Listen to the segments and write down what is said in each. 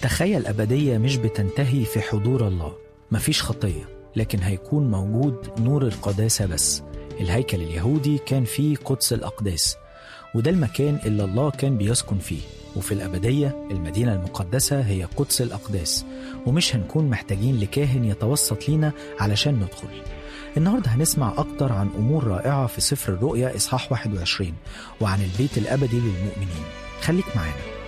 تخيل أبدية مش بتنتهي في حضور الله مفيش خطية لكن هيكون موجود نور القداسة بس الهيكل اليهودي كان فيه قدس الأقداس وده المكان اللي الله كان بيسكن فيه وفي الأبدية المدينة المقدسة هي قدس الأقداس ومش هنكون محتاجين لكاهن يتوسط لينا علشان ندخل النهاردة هنسمع أكتر عن أمور رائعة في سفر الرؤيا إصحاح 21 وعن البيت الأبدي للمؤمنين خليك معانا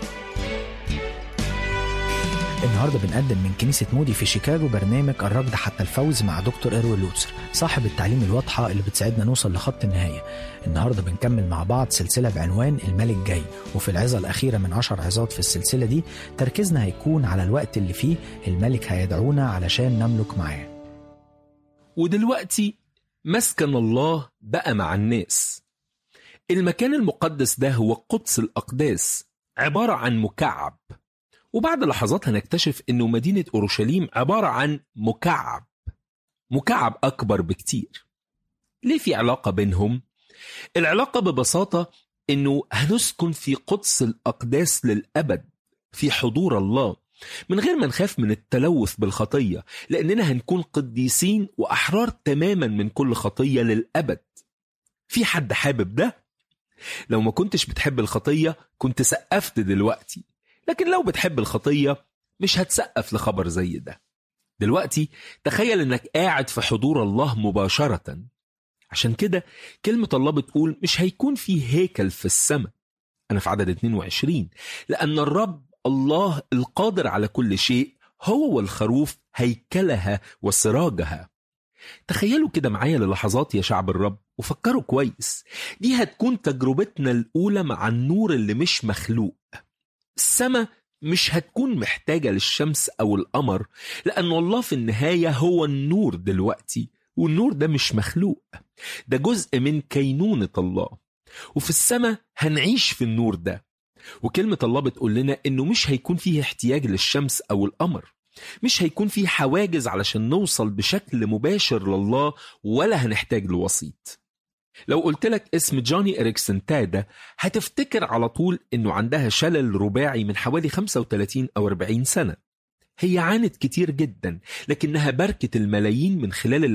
النهارده بنقدم من كنيسة مودي في شيكاغو برنامج الركض حتى الفوز مع دكتور إيروين لوتسر صاحب التعليم الواضحة اللي بتساعدنا نوصل لخط النهاية النهارده بنكمل مع بعض سلسلة بعنوان الملك جاي وفي العظة الأخيرة من عشر عظات في السلسلة دي تركيزنا هيكون على الوقت اللي فيه الملك هيدعونا علشان نملك معاه ودلوقتي مسكن الله بقى مع الناس المكان المقدس ده هو قدس الأقداس عبارة عن مكعب وبعد لحظات هنكتشف انه مدينة اورشليم عبارة عن مكعب مكعب اكبر بكتير ليه في علاقة بينهم؟ العلاقة ببساطة انه هنسكن في قدس الاقداس للابد في حضور الله من غير ما نخاف من التلوث بالخطية لاننا هنكون قديسين واحرار تماما من كل خطية للابد في حد حابب ده؟ لو ما كنتش بتحب الخطية كنت سقفت دلوقتي لكن لو بتحب الخطية مش هتسقف لخبر زي ده دلوقتي تخيل انك قاعد في حضور الله مباشرة عشان كده كلمة الله بتقول مش هيكون في هيكل في السماء أنا في عدد 22 لأن الرب الله القادر على كل شيء هو والخروف هيكلها وسراجها تخيلوا كده معايا للحظات يا شعب الرب وفكروا كويس دي هتكون تجربتنا الأولى مع النور اللي مش مخلوق السماء مش هتكون محتاجة للشمس أو القمر لأن الله في النهاية هو النور دلوقتي والنور ده مش مخلوق ده جزء من كينونة الله وفي السماء هنعيش في النور ده وكلمة الله بتقول لنا إنه مش هيكون فيه احتياج للشمس أو القمر مش هيكون فيه حواجز علشان نوصل بشكل مباشر لله ولا هنحتاج لوسيط لو قلت لك اسم جوني إريكسون تادا هتفتكر على طول إنه عندها شلل رباعي من حوالي 35 أو 40 سنة هي عانت كتير جدا لكنها باركت الملايين من خلال